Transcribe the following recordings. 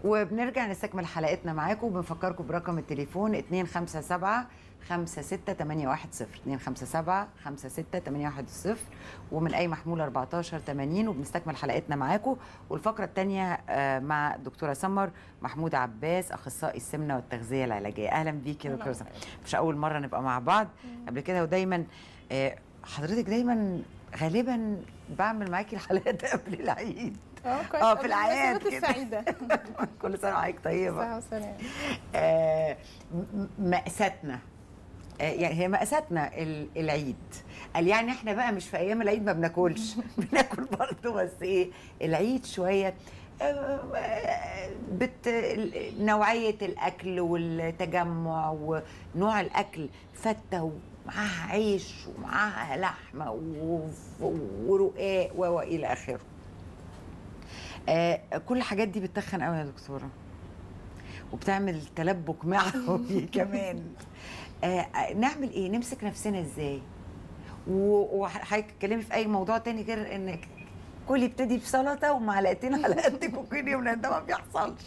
وبنرجع نستكمل حلقتنا معاكم وبنفكركم برقم التليفون 257 56810 257 56810 ومن اي محمول 14 80 وبنستكمل حلقتنا معاكم والفقره الثانيه مع الدكتوره سمر محمود عباس اخصائي السمنه والتغذيه العلاجيه اهلا بيك يا دكتوره سمر مش اول مره نبقى مع بعض قبل كده ودايما آه، حضرتك دايما غالبا بعمل معاكي الحلقات قبل العيد اه كويس اه قبل في الاعياد المناسبات كده السعيده كل سنه وحضرتك طيبه صحة وسلام آه، م- مأساتنا آه، يعني هي مأساتنا ال- العيد قال يعني احنا بقى مش في ايام العيد ما بناكلش بناكل برضه بس ايه العيد شويه آه، آه، بت ال- نوعيه الاكل والتجمع ونوع الاكل فته ومعاها عيش ومعاها لحمه وف- ورقاق و- والى اخره آه، كل الحاجات دي بتتخن قوي يا دكتوره وبتعمل تلبك معوي كمان آه نعمل ايه نمسك نفسنا ازاي و- وحضرتك تتكلمي في اي موضوع تاني غير انك كلي ابتدي بسلطه ومعلقتين على قدك وكلي لان ده ما بيحصلش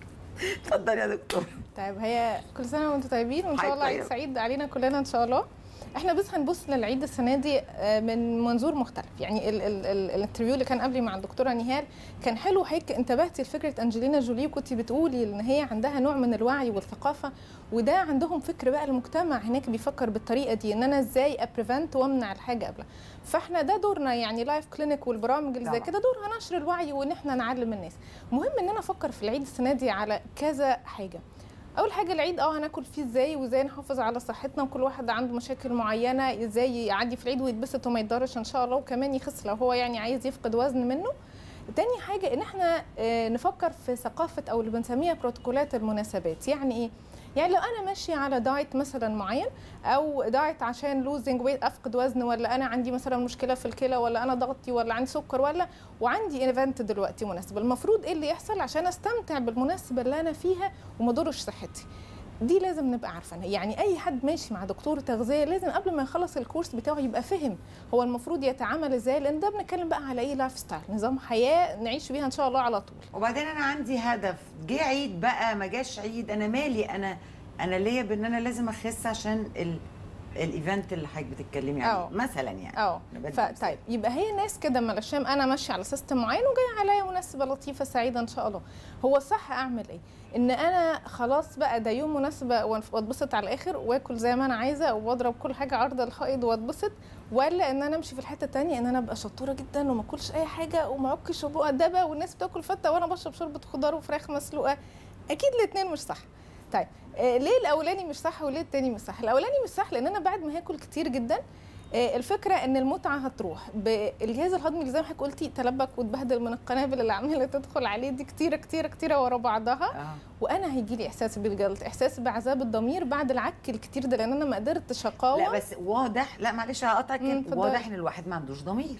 اتفضلي يا دكتور طيب هي كل سنه وانتم طيبين وان شاء الله عيد طيب. سعيد علينا كلنا ان شاء الله احنا بس هنبص للعيد السنه دي آه، من منظور مختلف يعني ال- ال- ال- الانترفيو اللي كان قبلي مع الدكتوره نهال كان حلو هيك انتبهتي لفكره انجلينا جولي وكنت بتقولي ان هي عندها نوع من الوعي والثقافه وده عندهم فكر بقى المجتمع هناك بيفكر بالطريقه دي ان انا ازاي ابريفنت وامنع الحاجه قبلها فاحنا ده دورنا يعني لايف كلينيك والبرامج اللي زي طبعا. كده دورها نشر الوعي وان احنا نعلم الناس مهم ان انا افكر في العيد السنه دي على كذا حاجه اول حاجه العيد اه هناكل فيه ازاي وازاي نحافظ على صحتنا وكل واحد عنده مشاكل معينه ازاي يعدي في العيد ويتبسط وما يتضرش ان شاء الله وكمان يخس لو هو يعني عايز يفقد وزن منه تاني حاجه ان احنا آه، نفكر في ثقافه او اللي بنسميها بروتوكولات المناسبات يعني ايه يعني لو انا ماشيه على دايت مثلا معين او دايت عشان لوزنج ويت افقد وزن ولا انا عندي مثلا مشكله في الكلى ولا انا ضغطي ولا عندي سكر ولا وعندي ايفنت دلوقتي مناسبه المفروض ايه اللي يحصل عشان استمتع بالمناسبه اللي انا فيها وما اضرش صحتي دي لازم نبقى عارفينها يعني اي حد ماشي مع دكتور تغذيه لازم قبل ما يخلص الكورس بتاعه يبقى فهم هو المفروض يتعامل ازاي لان ده بنتكلم بقى على ايه لايف ستايل نظام حياه نعيش بيها ان شاء الله على طول وبعدين انا عندي هدف جه عيد بقى ما جاش عيد انا مالي انا انا ليا بان انا لازم اخس عشان ال الايفنت اللي حضرتك بتتكلمي عليه أه. مثلا يعني اه أنا بدي ف- مثال. طيب يبقى هي ناس كده ما لشام انا ماشيه على سيستم معين وجاي عليا مناسبه لطيفه سعيده ان شاء الله هو الصح اعمل ايه ان انا خلاص بقى ده يوم مناسبه وأنف- واتبسط على الاخر واكل زي ما انا عايزه واضرب كل حاجه عرض الحائط واتبسط ولا ان انا امشي في الحته التانية ان انا ابقى شطوره جدا وما اكلش اي حاجه وما اعكش ومؤدبه والناس بتاكل فته وانا بشرب شوربه خضار وفراخ مسلوقه اكيد الاثنين مش صح طيب آه، ليه الاولاني مش صح وليه التاني مش صح الاولاني مش صح لان انا بعد ما هاكل كتير جدا آه، الفكره ان المتعه هتروح بالجهاز الهضمي اللي زي ما حضرتك قلتي تلبك واتبهدل من القنابل اللي عماله تدخل عليه دي كتيره كتيره كتيره ورا بعضها اه وانا هيجي لي احساس بالجلد احساس بعذاب الضمير بعد العك الكتير ده لان انا ما قدرتش اقاوم لا بس واضح لا معلش هقطعك مم، كده. اتفضلي. واضح ان الواحد ما عندوش ضمير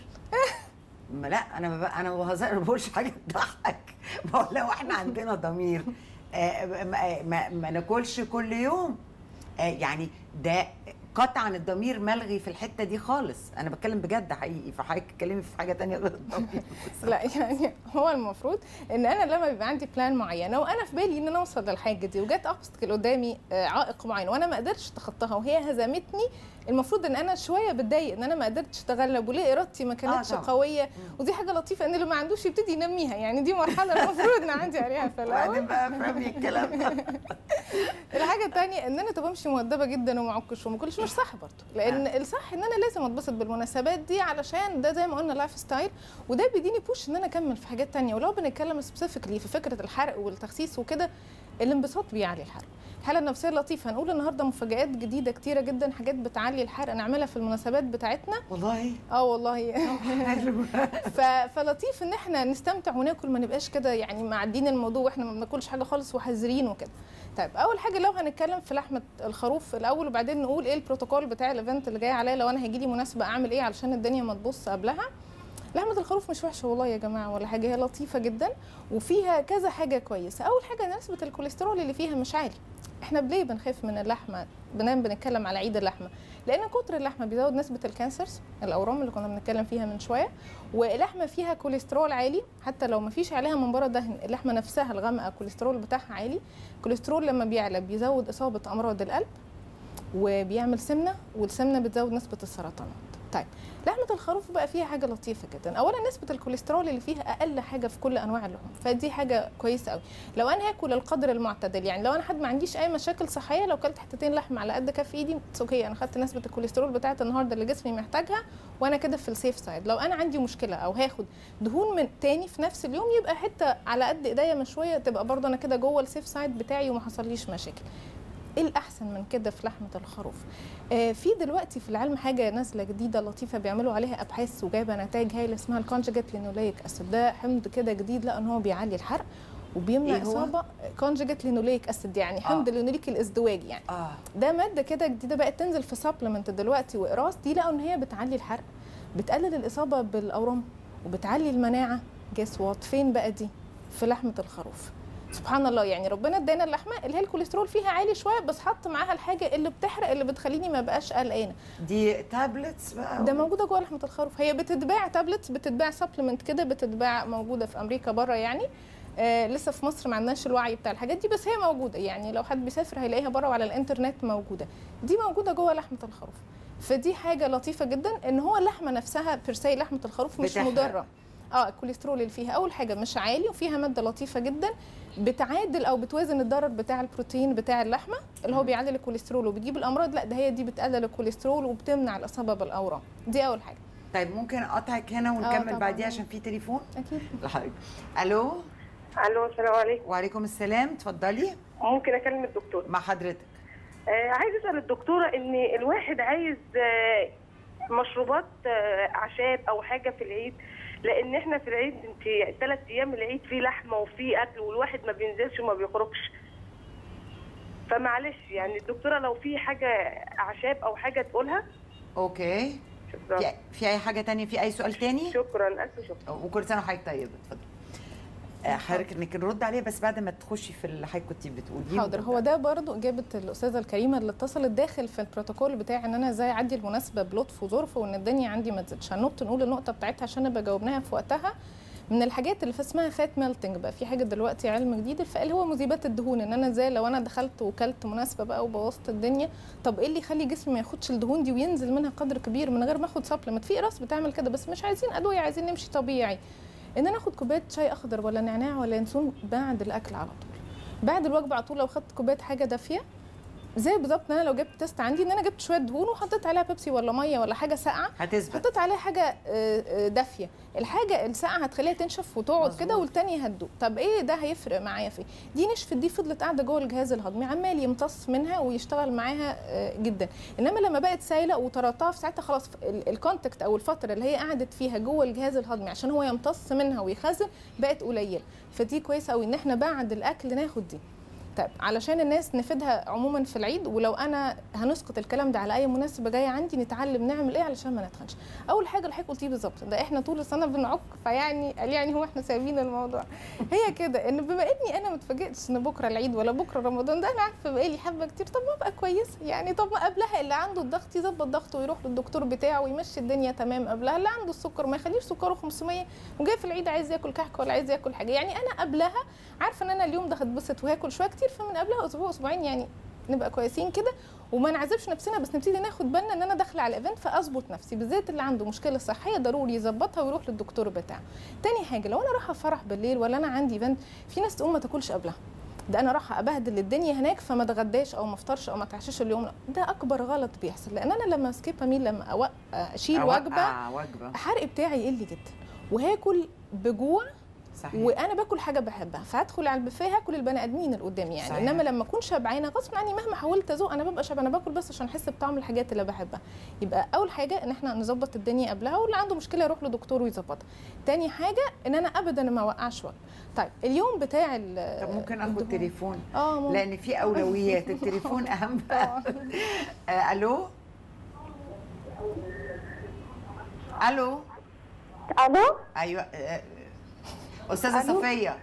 ما لا انا ما بقى- انا ما بهزر ما بقولش حاجه تضحك ما هو لو احنا عندنا ضمير آه، ما, ما, ما ناكلش كل يوم آه، يعني ده قطعا الضمير ملغي في الحته دي خالص انا بتكلم بجد حقيقي فحضرتك تتكلمي في حاجه تانية غير الضمير لا يعني هو المفروض ان انا لما بيبقى عندي بلان معينه وانا في بالي ان انا اوصل للحاجه دي وجت اوبستكل قدامي آه، عائق معين وانا ما قدرتش اتخطاها وهي هزمتني المفروض ان انا شويه بتضايق ان انا ما قدرتش اتغلب وليه ارادتي ما كانتش طبعاً. قويه ودي حاجه لطيفه ان اللي ما عندوش يبتدي ينميها يعني دي مرحله المفروض نعدي عليها في الاول وبعدين بقى افهمي الكلام ده الحاجه الثانيه ان انا تبقى امشي مؤدبه جدا وما اعكش وما كلش مش صح برضه لان الصح ان انا لازم اتبسط بالمناسبات دي علشان ده زي ما قلنا لايف ستايل وده بيديني بوش ان انا اكمل في حاجات تانية ولو بنتكلم سبيسيفيكلي في فكره الحرق والتخسيس وكده الانبساط بيعلي الحرق الحاله النفسيه لطيفه هنقول النهارده مفاجآت جديده كتيره جدا حاجات بتعلي الحرق نعملها في المناسبات بتاعتنا والله اه والله حلو ف... فلطيف ان احنا نستمتع وناكل ما نبقاش كده يعني معدين الموضوع واحنا ما بناكلش حاجه خالص وحذرين وكده طيب اول حاجه لو هنتكلم في لحمه الخروف الاول وبعدين نقول ايه البروتوكول بتاع الايفنت اللي جاي عليا لو انا هيجي لي مناسبه اعمل ايه علشان الدنيا ما تبص قبلها لحمه الخروف مش وحشه والله يا جماعه ولا حاجه هي لطيفه جدا وفيها كذا حاجه كويسه اول حاجه نسبه الكوليسترول اللي فيها مش عالي احنا ليه بنخاف من اللحمه بنام بنتكلم على عيد اللحمه لان كتر اللحمه بيزود نسبه الكانسرز الاورام اللي كنا بنتكلم فيها من شويه واللحمه فيها كوليسترول عالي حتى لو ما فيش عليها من بره دهن اللحمه نفسها الغامقه الكوليسترول بتاعها عالي الكوليسترول لما بيعلى بيزود اصابه امراض القلب وبيعمل سمنه والسمنه بتزود نسبه السرطانات طيب لحمه الخروف بقى فيها حاجه لطيفه جدا اولا نسبه الكوليسترول اللي فيها اقل حاجه في كل انواع اللحوم فدي حاجه كويسه قوي لو انا هاكل القدر المعتدل يعني لو انا حد ما عنديش اي مشاكل صحيه لو كلت حتتين لحم على قد كف ايدي اوكي انا خدت نسبه الكوليسترول بتاعت النهارده اللي جسمي محتاجها وانا كده في السيف سايد لو انا عندي مشكله او هاخد دهون من تاني في نفس اليوم يبقى حته على قد ايديا مشويه تبقى برضه انا كده جوه السيف سايد بتاعي وما حصليش مشاكل ايه الاحسن من كده في لحمه الخروف آه في دلوقتي في العلم حاجه نازله جديده لطيفه بيعملوا عليها ابحاث وجايبه نتائج هايله اسمها الكونجكت لينوليك اسيد ده حمض كده جديد لقى ان هو بيعلي الحرق وبيمنع إيه هو؟ اصابه كونجكت لينوليك اسيد يعني حمض آه. لينوليك الازدواجي يعني اه ده ماده كده جديده بقت تنزل في سبلمنت دلوقتي واقراص دي لقوا ان هي بتعلي الحرق بتقلل الاصابه بالاورام وبتعلي المناعه جس وات فين بقى دي في لحمه الخروف سبحان الله يعني ربنا ادانا اللحمه اللي هي الكوليسترول فيها عالي شويه بس حط معاها الحاجه اللي بتحرق اللي بتخليني ما بقاش قلقانه دي تابلتس بقى ده موجوده جوه لحمه الخروف هي بتتباع تابلتس بتتباع سبلمنت كده بتتباع موجوده في امريكا بره يعني آه لسه في مصر ما عندناش الوعي بتاع الحاجات دي بس هي موجوده يعني لو حد بيسافر هيلاقيها بره وعلى الانترنت موجوده دي موجوده جوه لحمه الخروف فدي حاجه لطيفه جدا ان هو اللحمه نفسها بيرسي لحمه الخروف مش بتحرق. مضره اه الكوليسترول اللي فيها اول حاجه مش عالي وفيها ماده لطيفه جدا بتعادل او بتوازن الضرر بتاع البروتين بتاع اللحمه اللي هو مم. بيعادل الكوليسترول وبتجيب الامراض لا ده هي دي بتقلل الكوليسترول وبتمنع الاصابه بالاورام دي اول حاجه طيب ممكن اقطعك هنا ونكمل طبعاً. بعديها عشان في تليفون اكيد لحضرتك الو الو السلام عليكم وعليكم السلام اتفضلي ممكن اكلم الدكتور مع حضرتك آه عايز اسال الدكتوره ان الواحد عايز آه مشروبات آه اعشاب او حاجه في العيد لان احنا في العيد في ثلاث ايام العيد في لحمه وفي اكل والواحد ما بينزلش وما بيخرجش فمعلش يعني الدكتوره لو في حاجه اعشاب او حاجه تقولها اوكي شكرا في, في اي حاجه تانية في اي سؤال تاني شكرا الف شكرا وكل سنه وحضرتك طيبه اتفضل آه، حضرتك انك نرد عليه بس بعد ما تخشي في اللي حضرتك كنت بتقوليه حاضر هو ده برضو اجابه الاستاذه الكريمه اللي اتصلت داخل في البروتوكول بتاعي ان انا ازاي اعدي المناسبه بلطف وظرف وان الدنيا عندي ما تزيدش هنط نقول النقطه بتاعتها عشان نبقى جاوبناها في وقتها من الحاجات اللي في اسمها فات ميلتنج بقى في حاجه دلوقتي علم جديد اللي هو مذيبات الدهون ان انا ازاي لو انا دخلت وكلت مناسبه بقى وبوظت الدنيا طب ايه اللي يخلي جسمي ما ياخدش الدهون دي وينزل منها قدر كبير من غير ما اخد سبلمنت في راس بتعمل كده بس مش عايزين ادويه عايزين نمشي طبيعي ان انا اخد كوبايه شاي اخضر ولا نعناع ولا ينسون بعد الاكل على طول بعد الوجبه على طول لو خدت كوبايه حاجه دافيه زي بالظبط ان انا لو جبت تيست عندي ان انا جبت شويه دهون وحطيت عليها بيبسي ولا ميه ولا حاجه ساقعه هتثبت حطيت عليها حاجه آه، آه، دافيه الحاجه الساقعه هتخليها تنشف وتقعد مظبوط. كده والتانية هتدوب طب ايه ده هيفرق معايا في إيه؟ دي نشفت دي فضلت قاعده جوه الجهاز الهضمي عمال يمتص منها ويشتغل معاها آه، جدا انما لما بقت سايله وطردتها في ساعتها خلاص ال- الكونتاكت او الفتره اللي هي قعدت فيها جوه الجهاز الهضمي عشان هو يمتص منها ويخزن بقت قليله فدي كويسه قوي ان احنا بعد الاكل ناخد دي طيب علشان الناس نفيدها عموما في العيد ولو انا هنسقط الكلام ده على اي مناسبه جايه عندي نتعلم نعمل ايه علشان ما نتخنش اول حاجه اللي حضرتك قلتيه بالظبط ده احنا طول السنه بنعك فيعني قال يعني هو احنا سايبين الموضوع هي كده ان بما اني انا ما اتفاجئتش ان بكره العيد ولا بكره رمضان ده انا عارفه بقالي حبه كتير طب ما ابقى كويسه يعني طب ما قبلها اللي عنده الضغط يظبط ضغطه ويروح للدكتور بتاعه ويمشي الدنيا تمام قبلها اللي عنده السكر ما يخليش سكره 500 وجاي في العيد عايز ياكل كحك ولا عايز ياكل حاجه يعني انا قبلها عارفه ان انا اليوم ده هتبسط وهاكل شويه كتير فمن قبلها اسبوع اسبوعين يعني نبقى كويسين كده وما نعذبش نفسنا بس نبتدي ناخد بالنا ان انا داخله على ايفنت فاظبط نفسي بالذات اللي عنده مشكله صحيه ضروري يظبطها ويروح للدكتور بتاعه تاني حاجه لو انا رايحه فرح بالليل ولا انا عندي ايفنت في ناس تقوم ما تاكلش قبلها ده انا رايحه ابهدل الدنيا هناك فما اتغداش او ما افطرش او ما اتعشاش اليوم لا ده اكبر غلط بيحصل لان انا لما سكيب اميل لما أوق... اشيل وجبه أوقع وجبه الحرق بتاعي يقل جدا وهاكل بجوع صحيح وانا باكل حاجه بحبها فهدخل على البوفيه هاكل البني ادمين اللي قدامي يعني صحيح. انما لما اكون شبعانه غصب عني مهما حاولت ازوق انا ببقى شبعانه باكل بس عشان احس بطعم الحاجات اللي بحبها يبقى اول حاجه ان احنا نظبط الدنيا قبلها واللي عنده مشكله يروح لدكتور ويظبطها تاني حاجه ان انا ابدا ما اوقعش وقت طيب اليوم بتاع ال- طب ممكن اخد الدهون. تليفون اه ممكن لان في اولويات التليفون اهم آه. آه، الو الو الو ايوه آه، استاذه ألو؟ صفيه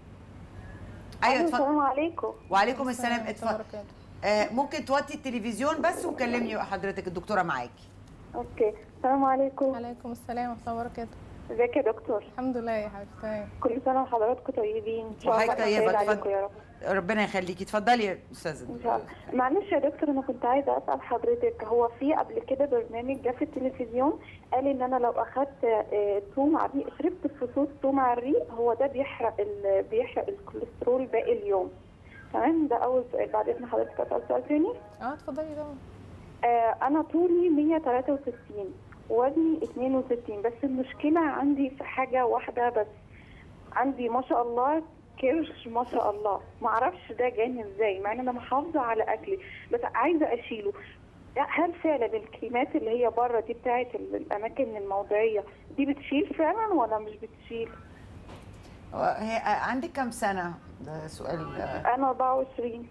ايوه اتفضل السلام عليكم وعليكم السلام ورحمة الله اتفضل وبركاته. آه، ممكن توطي التلفزيون بس وكلمني حضرتك الدكتوره معاكي اوكي السلام عليكم عليكم السلام ورحمه الله وبركاته ازيك يا دكتور الحمد لله يا حبيبتي تمام كل سنه وحضراتكم طيبين ان شاء الله وحضرتك طيبة، خير اتفضل. عليكم يا رب ربنا يخليكي اتفضلي يا استاذه ان شاء الله معلش يا دكتور انا كنت عايزه اسال حضرتك هو في قبل كده برنامج جه في التلفزيون قال ان انا لو اخدت آه، توم على الريق شربت فصوص توم على الريق هو ده بيحرق ال- بيحرق الكوليسترول باقي اليوم تمام ده اول سؤال بعد اذن حضرتك اسال سؤال تاني اه اتفضلي طبعا آه، انا طولي 163 وزني 62 بس المشكله عندي في حاجه واحده بس عندي ما شاء الله كرش ما شاء الله ما اعرفش ده جاني ازاي مع ان انا محافظه على اكلي بس عايزه اشيله هل فعلا الكريمات اللي هي بره دي بتاعت ال- الاماكن الموضعيه دي بتشيل فعلا ولا مش بتشيل هي آه، عندك كام سنه ده سؤال آه، انا 24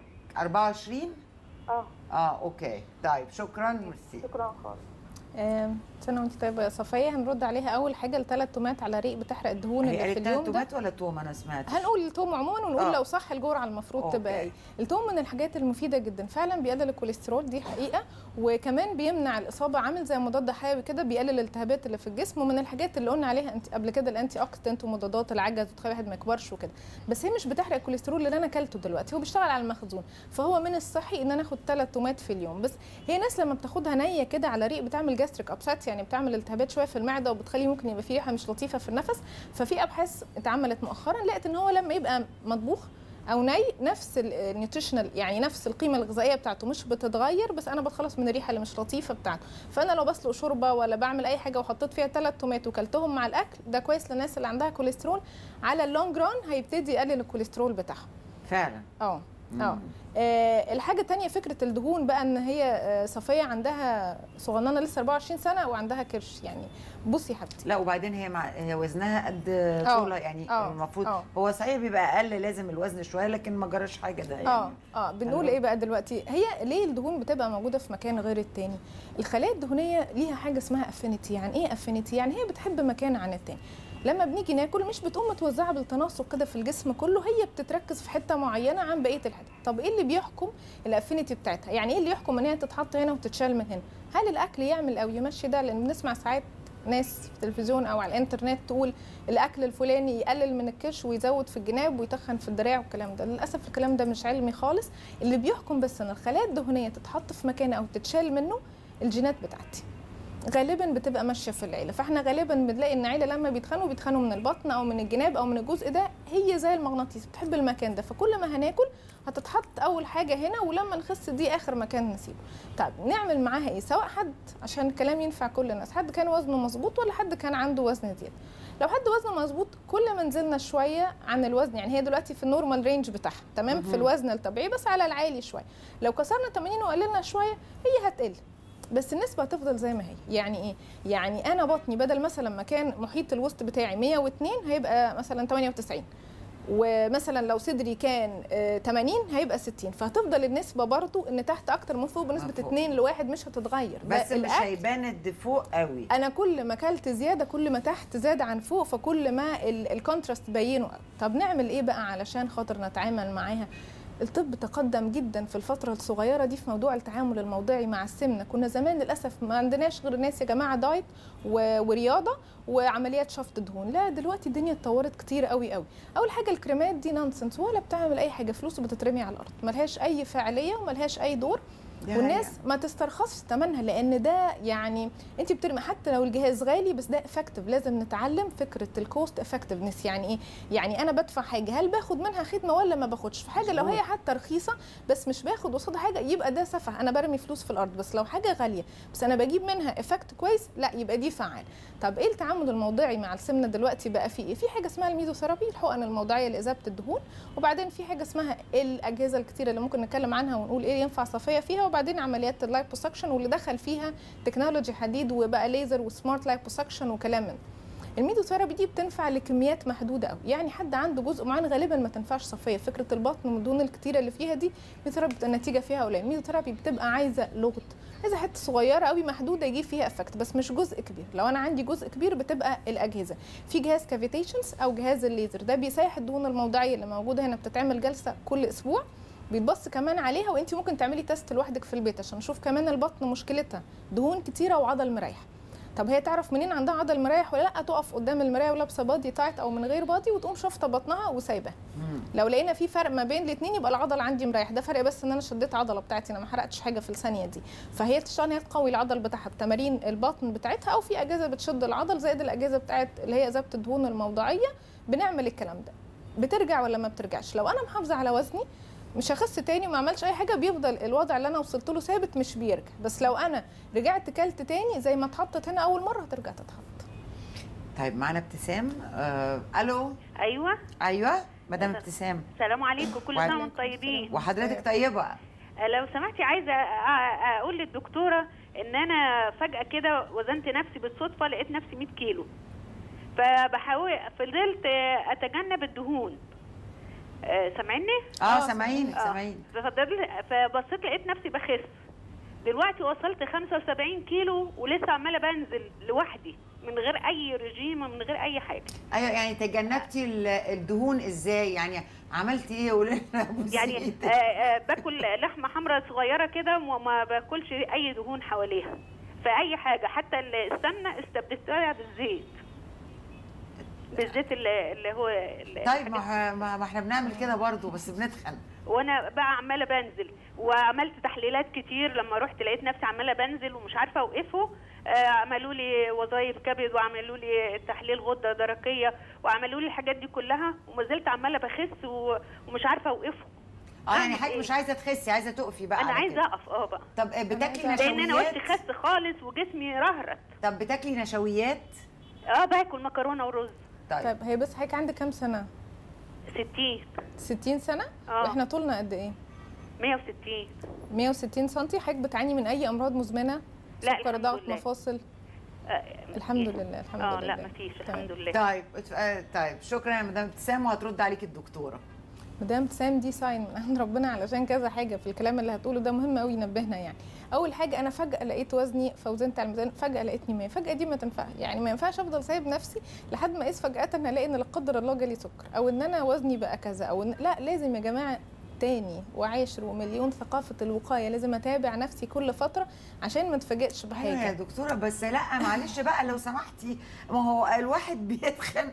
24 اه اه اوكي طيب شكرا ميرسي شكرا خالص آم، سنه وانت طيبه يا صفيه هنرد عليها اول حاجه الثلاث تومات على ريق بتحرق الدهون هي اللي في قالت اليوم لها ده تومات ولا توم انا سمعت هنقول التوم عموما ونقول آه. لو صح الجرعه المفروض أوكي. تبقى ايه التوم من الحاجات المفيده جدا فعلا بيقلل الكوليسترول دي حقيقه وكمان بيمنع الاصابه عامل زي مضاد حيوي كده بيقلل الالتهابات اللي في الجسم ومن الحاجات اللي قلنا عليها انت قبل كده الانتي اوكسيدنت ومضادات العجز وتخلي الواحد ما يكبرش وكده بس هي مش بتحرق الكوليسترول اللي انا اكلته دلوقتي هو بيشتغل على المخزون فهو من الصحي ان انا اخد ثلاث تومات في اليوم بس هي ناس لما بتاخدها نيه كده على ريق بتعمل جاستريك ابسات يعني بتعمل التهابات شويه في المعده وبتخلي ممكن يبقى فيه ريحه مش لطيفه في النفس ففي ابحاث اتعملت مؤخرا لقت ان هو لما يبقى مطبوخ او ني نفس النيوتريشنال يعني نفس القيمه الغذائيه بتاعته مش بتتغير بس انا بتخلص من الريحه اللي مش لطيفه بتاعته فانا لو بسلق شوربه ولا بعمل اي حاجه وحطيت فيها ثلاث تومات وكلتهم مع الاكل ده كويس للناس اللي عندها كوليسترول على اللونج ران هيبتدي يقلل الكوليسترول بتاعهم فعلا اه مم. اه آه، الحاجة التانية فكرة الدهون بقى ان هي آه، صفية عندها صغننة لسه 24 سنة وعندها كرش يعني بصي يا حبيبتي لا وبعدين هي مع هي وزنها قد طولها يعني آه، المفروض آه. هو صحيح بيبقى اقل لازم الوزن شويه لكن ما جراش حاجه ده يعني اه اه بنقول أيوة. ايه بقى دلوقتي هي ليه الدهون بتبقى موجوده في مكان غير التاني الخلايا الدهنيه ليها حاجه اسمها افينيتي يعني ايه افينيتي يعني هي بتحب مكان عن التاني لما بنيجي ناكل مش بتقوم متوزعه بالتناسق كده في الجسم كله هي بتتركز في حته معينه عن بقيه الحتت طب ايه اللي بيحكم الافينيتي بتاعتها يعني ايه اللي يحكم ان هي تتحط هنا وتتشال من هنا هل الاكل يعمل او يمشي ده لان بنسمع ساعات ناس في التلفزيون او على الانترنت تقول الاكل الفلاني يقلل من الكرش ويزود في الجناب ويتخن في الدراع والكلام ده للاسف الكلام ده مش علمي خالص اللي بيحكم بس ان الخلايا الدهنيه تتحط في مكان او تتشال منه الجينات بتاعتي غالبا بتبقى ماشيه في العيله فاحنا غالبا بنلاقي ان العيله لما بيتخانوا بيتخانوا من البطن او من الجناب او من الجزء ده هي زي المغناطيس بتحب المكان ده فكل ما هناكل هتتحط اول حاجه هنا ولما نخس دي اخر مكان نسيبه طب نعمل معاها ايه سواء حد عشان الكلام ينفع كل الناس حد كان وزنه مظبوط ولا حد كان عنده وزن زياده لو حد وزنه مظبوط كل ما نزلنا شويه عن الوزن يعني هي دلوقتي في النورمال رينج بتاعها تمام في الوزن الطبيعي بس على العالي شويه لو كسرنا 80 وقللنا شويه هي هتقل بس النسبة هتفضل زي ما هي يعني ايه يعني انا بطني بدل مثلا ما كان محيط الوسط بتاعي 102 هيبقى مثلا 98 ومثلا لو صدري كان آه، 80 هيبقى 60 فهتفضل النسبة برضو ان تحت اكتر من فوق بنسبة فوق. 2 لواحد مش هتتغير ده بس مش الأكل هيبان الدفوق قوي انا كل ما اكلت زياده كل ما تحت زاد عن فوق فكل ما ال- الكونتراست بينه قوي. طب نعمل ايه بقى علشان خاطر نتعامل معاها الطب تقدم جدا في الفترة الصغيرة دي في موضوع التعامل الموضعي مع السمنة كنا زمان للأسف ما عندناش غير الناس يا جماعة دايت و- ورياضة وعمليات شفط دهون لا دلوقتي الدنيا اتطورت كتير قوي قوي اول حاجه الكريمات دي نونسنس ولا بتعمل اي حاجه فلوس بتترمي على الارض ملهاش اي فاعليه وملهاش اي دور دي والناس حقيقة. ما تسترخصش ثمنها لان ده يعني انت بترمي حتى لو الجهاز غالي بس ده افكتيف لازم نتعلم فكره الكوست افكتفنس يعني ايه يعني انا بدفع حاجه هل باخد منها خدمه ولا ما باخدش في حاجه لو هي حتى رخيصه بس مش باخد قصادها حاجه يبقى ده سفه انا برمي فلوس في الارض بس لو حاجه غاليه بس انا بجيب منها افكت كويس لا يبقى دي فعال طب ايه التعامل الموضعي مع السمنه دلوقتي بقى في ايه في حاجه اسمها الميزوثيرابي الحقن الموضعيه لاذابه الدهون وبعدين في حاجه اسمها الاجهزه الكتيره اللي ممكن نتكلم عنها ونقول ايه ينفع صفيه فيها وبعدين عمليات اللايبوسكشن واللي دخل فيها تكنولوجي حديد وبقى ليزر وسمارت لايبوسكشن وكلام من ده. الميدوثيرابي دي بتنفع لكميات محدوده قوي يعني حد عنده جزء معين غالبا ما تنفعش صفيه فكره البطن والدهون الكتيره اللي فيها دي الميدوثيرابي بتبقى النتيجه فيها قليله الميدوثيرابي بتبقى عايزه لغط عايزه حته صغيره قوي محدوده يجيب فيها افكت بس مش جزء كبير لو انا عندي جزء كبير بتبقى الاجهزه في جهاز كافيتيشنز او جهاز الليزر ده بيسيح الدهون الموضعيه اللي موجوده هنا بتتعمل جلسه كل اسبوع بيتبص كمان عليها وانت ممكن تعملي تيست لوحدك في البيت عشان نشوف كمان البطن مشكلتها دهون كتيره وعضل مريح طب هي تعرف منين عندها عضل مريح ولا لا تقف قدام المرايه ولابسه بادي تايت او من غير بادي وتقوم شافطه بطنها وسايباها مم. لو لقينا في فرق ما بين الاثنين يبقى العضله عندي مريح ده فرق بس ان انا شديت عضله بتاعتي انا ما حرقتش حاجه في الثانيه دي فهي تشتغل ان هي تقوي العضل بتاعها بتمارين البطن بتاعتها او في اجهزه بتشد العضل زائد الاجهزه بتاعت اللي هي ذبط الدهون الموضعيه بنعمل الكلام ده بترجع ولا ما بترجعش لو انا محافظه على وزني مش هخس تاني وما عملش اي حاجه بيفضل الوضع اللي انا وصلت له ثابت مش بيرجع بس لو انا رجعت كلت تاني زي ما اتحطت هنا اول مره هترجع تتحط طيب معانا ابتسام آه الو ايوه ايوه مدام ابتسام السلام عليكم كل وعليكم سنه وانتم طيبين وحضرتك طيبه آه، لو سمحتي عايزه أ- اقول للدكتوره ان انا فجاه كده وزنت نفسي بالصدفه لقيت نفسي 100 كيلو فبحاول فضلت آه، اتجنب الدهون آه، سامعني اه سامعينك آه. سامعين ففضلت فبصيت لقيت نفسي بخس دلوقتي وصلت 75 كيلو ولسه عماله بنزل لوحدي من غير اي رجيم ومن غير اي حاجه ايوه يعني تجنبتي ال- الدهون ازاي يعني عملتي ايه قولي لنا بصي يعني إيدك. آه آه باكل لحمه حمراء صغيره كده وما باكلش اي دهون حواليها فاي حاجه حتى السمنه استبدلتها بالزيت بالزيت اللي اللي هو اللي طيب ما ح- ما ما احنا بنعمل كده برضو بس بنتخن وانا بقى عماله بنزل وعملت تحليلات كتير لما رحت لقيت نفسي عماله بنزل ومش عارفه اوقفه آه، عملوا لي وظائف كبد وعملوا لي تحليل غده درقيه وعملوا لي الحاجات دي كلها وما زلت عماله بخس و- ومش عارفه اوقفه اه يعني أعمل حضرتك إيه؟ مش عايزه تخسي عايزه تقفي بقى انا على عايزه كده. اقف اه بقى طب آه، بتاكلي عايزة- لان انا وشي نشويات خس خالص وجسمي رهرت طب بتاكلي نشويات اه باكل مكرونه ورز طيب طيب هي بس حضرتك عندك كام سنه 60 60 سنه اه واحنا طولنا قد ايه 160 160 سم حضرتك بتعاني من اي امراض مزمنه لا، سكر الحمد ضغط لله. مفاصل آه، الحمد لله الحمد اه لله لا مفيش تمام. الحمد لله طيب ات- آه، طيب شكرا يا مدام ابتسام وهترد عليك الدكتوره مدام ابتسام دي ساين من عند ربنا علشان كذا حاجه في الكلام اللي هتقوله ده مهم قوي ينبهنا يعني اول حاجه انا فجاه لقيت وزني فوزنت على الميزان فجاه لقيتني 100 فجاه دي ما تنفع يعني ما ينفعش افضل سايب نفسي لحد ما اقيس فجاه ان الاقي ان لا قدر الله جالي سكر او ان انا وزني بقى كذا او إن لا لازم يا جماعه تاني وعاشر ومليون ثقافة الوقاية لازم أتابع نفسي كل فترة عشان ما اتفاجئش ايوه يا بحاجة دكتوره بس لا معلش بقى لو سمحتي ما هو الواحد بيتخن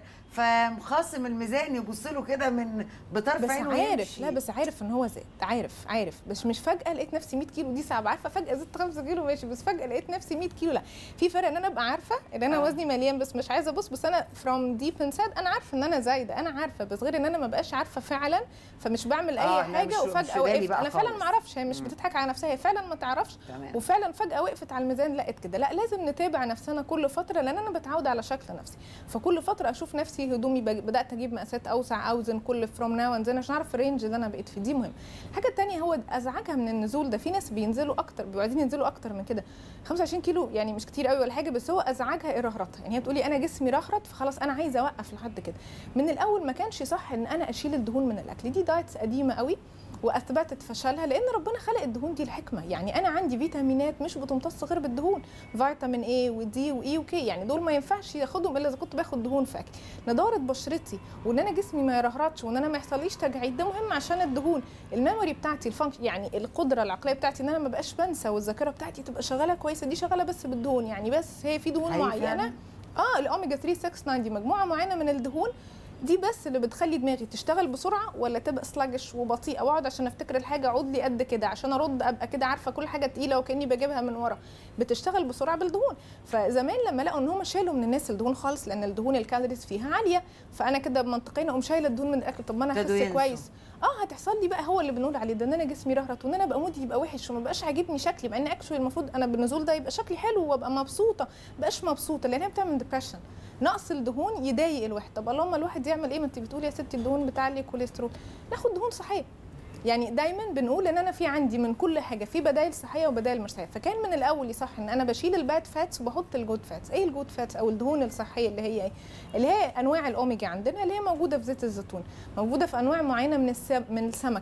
فمخاصم الميزان يبص له كده من بطرف بس عينه عارف ويمشي. لا بس عارف ان هو زاد عارف عارف بس مش فجاه لقيت نفسي 100 كيلو دي صعبه عارفه فجاه زدت 5 كيلو ماشي بس فجاه لقيت نفسي 100 كيلو لا في فرق ان انا ابقى عارفه ان انا آه. وزني مليان بس مش عايزه ابص بس انا فروم ديب انسايد انا عارفه ان انا زايده انا عارفه بس غير ان انا ما بقاش عارفه فعلا فمش بعمل اي آه، لا، حاجه مش- مش وفجاه في بالي وقفت بقى انا فعلا خالص. ما اعرفش هي مش مم. بتضحك على نفسها هي فعلا ما تعرفش تمام وفعلا فجاه وقفت على الميزان لقيت كده لا لازم نتابع نفسنا كل فتره لان انا بتعود على شكل نفسي فكل فتره اشوف نفسي هدومي بج- بدات اجيب مقاسات اوسع اوزن كل فروم ناو انزل عشان اعرف الرينج اللي انا بقيت فيه دي مهم الحاجه الثانيه هو ازعجها من النزول ده في ناس بينزلوا اكتر بيبقوا عايزين ينزلوا اكتر من كده 25 كيلو يعني مش كتير قوي ولا حاجه بس هو ازعجها ايه رهرتها يعني هي بتقولي انا جسمي رهرت فخلاص انا عايزه اوقف لحد كده من الاول ما كانش صح ان انا اشيل الدهون من الاكل دي دايتس قديمه قوي واثبتت فشلها لان ربنا خلق الدهون دي الحكمه يعني انا عندي فيتامينات مش بتمتص غير بالدهون فيتامين اي ودي واي وكي يعني دول ما ينفعش ياخدهم الا اذا كنت باخد دهون في اكلي نضاره بشرتي وان انا جسمي ما يرهرتش وان انا ما يحصليش تجاعيد ده مهم عشان الدهون الميموري بتاعتي الفانكشن يعني القدره العقليه بتاعتي ان انا ما بقاش بنسى والذاكره بتاعتي تبقى شغاله كويسه دي شغاله بس بالدهون يعني بس هي في دهون حقيقي معينه فعلاً؟ اه الاوميجا 3 6 9 دي مجموعه معينه من الدهون دي بس اللي بتخلي دماغي تشتغل بسرعه ولا تبقى سلاجش وبطيئه واقعد عشان افتكر الحاجه اقعد لي قد كده عشان ارد ابقى كده عارفه كل حاجه تقيله وكاني بجيبها من ورا بتشتغل بسرعه بالدهون فزمان لما لقوا ان هم شالوا من الناس الدهون خالص لان الدهون الكالوريز فيها عاليه فانا كده منطقيا اقوم شايله الدهون من الاكل طب ما انا ابتدوا اخس ينسوا. كويس اه هتحصل لي بقى هو اللي بنقول عليه ده ان انا جسمي رهرت وان انا ابقى مودي يبقى وحش وما بقاش عاجبني شكلي مع ان اكشولي المفروض انا بالنزول ده يبقى شكلي حلو وابقى مبسوطه بقاش مبسوطه لان هي بتعمل ديبرشن نقص الدهون يضايق الواحد طب اللهم الواحد يعمل ايه ما انت بتقولي يا ستي الدهون بتعلي كوليسترول ناخد دهون صحيه يعني دايما بنقول ان انا في عندي من كل حاجه في بدائل صحيه وبدائل مش صحيه فكان من الاول يصح ان انا بشيل الباد فاتس وبحط الجود فاتس ايه الجود فاتس او الدهون الصحيه اللي هي ايه اللي هي انواع الاوميجا عندنا اللي هي موجوده في زيت الزيتون موجوده في انواع معينه من السم من السمك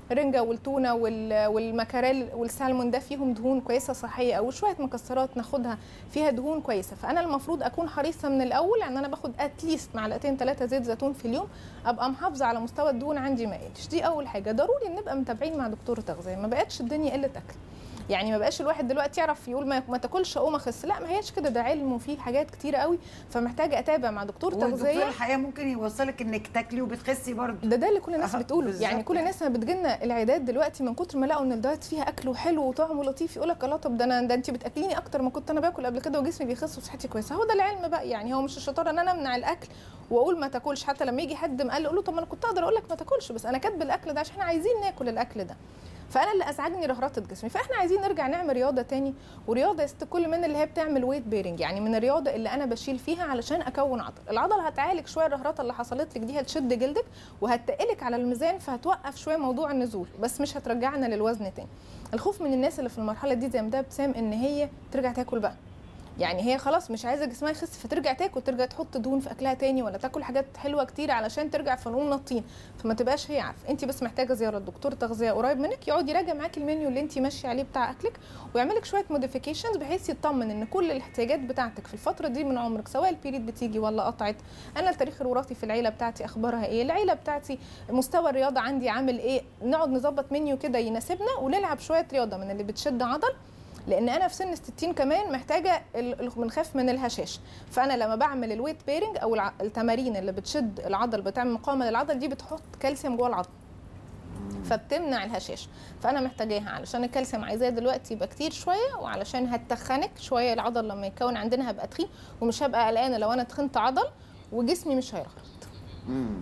الرنجه والتونه وال- والمكاريل والسالمون ده فيهم دهون كويسه صحيه او شويه مكسرات ناخدها فيها دهون كويسه فانا المفروض اكون حريصه من الاول ان انا باخد اتليست معلقتين ثلاثه زيت زيتون في اليوم ابقى محافظه على مستوى الدهون عندي ما يقلش دي اول حاجه ضروري ان نبقى متابعين مع دكتور تغذيه ما بقتش الدنيا قله اكل يعني ما بقاش الواحد دلوقتي يعرف يقول ما, ما تاكلش اقوم اخس لا ما هياش كده ده علم وفيه حاجات كتيره قوي فمحتاجه اتابع مع دكتور والدكتور تغذيه الحقيقه ممكن يوصلك انك تاكلي وبتخسي برضه ده ده اللي كل الناس آه، بتقوله بالظبط يعني كل الناس لما بتجيلنا العيادات دلوقتي من كتر ما لقوا ان الدايت فيها اكل وحلو وطعمه لطيف يقول لك الله طب ده انا ده انت بتاكليني اكتر ما كنت انا باكل قبل كده وجسمي بيخس وصحتي كويسه هو ده العلم بقى يعني هو مش الشطاره ان انا امنع الاكل واقول ما تاكلش حتى لما يجي حد مقال اقول له طب ما انا كنت اقدر اقول لك ما تاكلش بس انا كاتب الاكل ده عشان احنا عايزين ناكل الاكل ده فانا اللي ازعجني رهرطه جسمي فاحنا عايزين نرجع نعمل رياضه تاني ورياضه يست كل من اللي هي بتعمل ويت بيرنج يعني من الرياضه اللي انا بشيل فيها علشان اكون عضل العضله هتعالج شويه الرهرطه اللي حصلت لك دي هتشد جلدك وهتقلك على الميزان فهتوقف شويه موضوع النزول بس مش هترجعنا للوزن تاني الخوف من الناس اللي في المرحله دي زي ما ده ابتسام ان هي ترجع تاكل بقى يعني هي خلاص مش عايزه جسمها يخس فترجع تاكل ترجع تحط دهون في اكلها تاني ولا تاكل حاجات حلوه كتير علشان ترجع فنقوم نطين فما تبقاش هي عارفه انت بس محتاجه زياره دكتور تغذيه قريب منك يقعد يراجع معاكي المنيو اللي انت ماشيه عليه بتاع اكلك ويعمل لك شويه موديفيكيشنز بحيث يطمن ان كل الاحتياجات بتاعتك في الفتره دي من عمرك سواء البيريد بتيجي ولا قطعت انا التاريخ الوراثي في العيله بتاعتي اخبارها ايه العيله بتاعتي مستوى الرياضه عندي عامل ايه نقعد نظبط منيو كده يناسبنا ونلعب شويه رياضه من اللي بتشد عضل لان انا في سن 60 كمان محتاجه ال- ال- بنخاف من الهشاش فانا لما بعمل الويت بيرنج او الع- التمارين اللي بتشد العضل بتعمل مقاومه للعضل دي بتحط كالسيوم جوه العضل فبتمنع الهشاش فانا محتاجاها علشان الكالسيوم عايزاه دلوقتي يبقى كتير شويه وعلشان هتخنك شويه العضل لما يتكون عندنا هبقى تخين ومش هبقى قلقانه لو انا تخنت عضل وجسمي مش هيرهرط مم.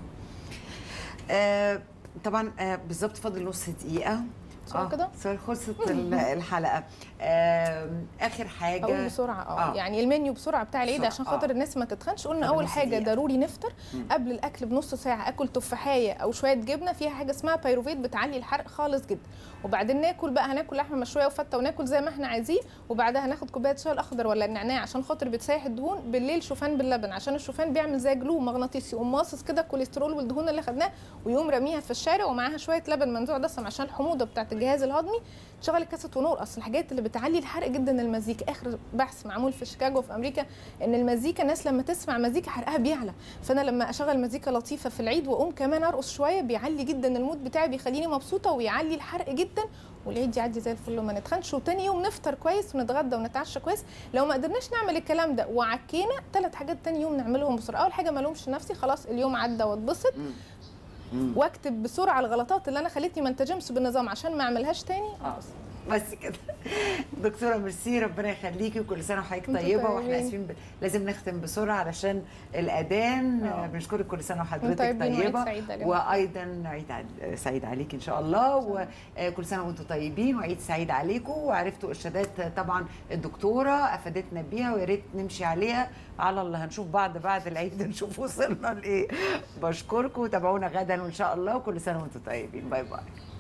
آه طبعا آه بالظبط فاضل نص دقيقه صح كده؟ صار خلصت ال- الحلقه آه اخر حاجه اقول بسرعه اه آه. يعني المنيو بسرعه بتاع العيد بسرعة، عشان آه. خاطر الناس ما تتخنش قلنا فاضل اول نص حاجه دقيقة. ضروري نفطر مم. قبل الاكل بنص ساعه اكل تفاحيه او شويه جبنه فيها حاجه اسمها بايروفيت بتعلي الحرق خالص جدا وبعدين ناكل بقى هناكل لحمه مشويه وفته وناكل زي ما احنا عايزين وبعدها ناخد كوبايه شاي الاخضر ولا النعناع عشان خاطر بتسيح الدهون بالليل شوفان باللبن عشان الشوفان بيعمل زي جلو مغناطيسي يقوم ماصص كده الكوليسترول والدهون اللي خدناها ويقوم راميها في الشارع ومعاها شويه لبن منزوع دسم عشان الحموضه بتاعت الجهاز الهضمي تشغل الكاسه ونور اصل الحاجات اللي بتعلي الحرق جدا المزيكا اخر بحث معمول في شيكاغو في امريكا ان المزيكا الناس لما تسمع مزيكا حرقها بيعلى فانا لما اشغل مزيكا لطيفه في العيد واقوم كمان ارقص شويه بيعلي جدا المود بتاعي بيخليني مبسوطه ويعلي الحرق جدا والعيد يعدي زي الفل وما نتخنش وتاني يوم نفطر كويس ونتغدى ونتعشى كويس لو ما قدرناش نعمل الكلام ده وعكينا ثلاث حاجات تاني يوم نعملهم بسرعه اول حاجه ما الومش نفسي خلاص اليوم عدى واتبسط مم. مم. واكتب بسرعه الغلطات اللي انا خلتني ما انتجمش بالنظام عشان ما اعملهاش تاني آه. بس كده دكتوره ميرسي ربنا يخليكي وكل سنه وحضرتك انتوا طيبه واحنا طيبين. اسفين ب... لازم نختم بسرعه علشان الاذان آه. آه، بنشكرك كل سنه وانتوا وحضرتك طيبين وعيد طيبه سعيد عليكم. وايضا عيد عد- سعيد عليك ان شاء الله وكل سنه وانتم طيبين وعيد سعيد عليكم وعرفتوا ارشادات طبعا الدكتوره افادتنا بيها ويا ريت نمشي عليها على الله هنشوف بعض بعد العيد نشوف وصلنا لايه بشكركم وتابعونا غدا وان شاء الله وكل سنه وانتم طيبين باي باي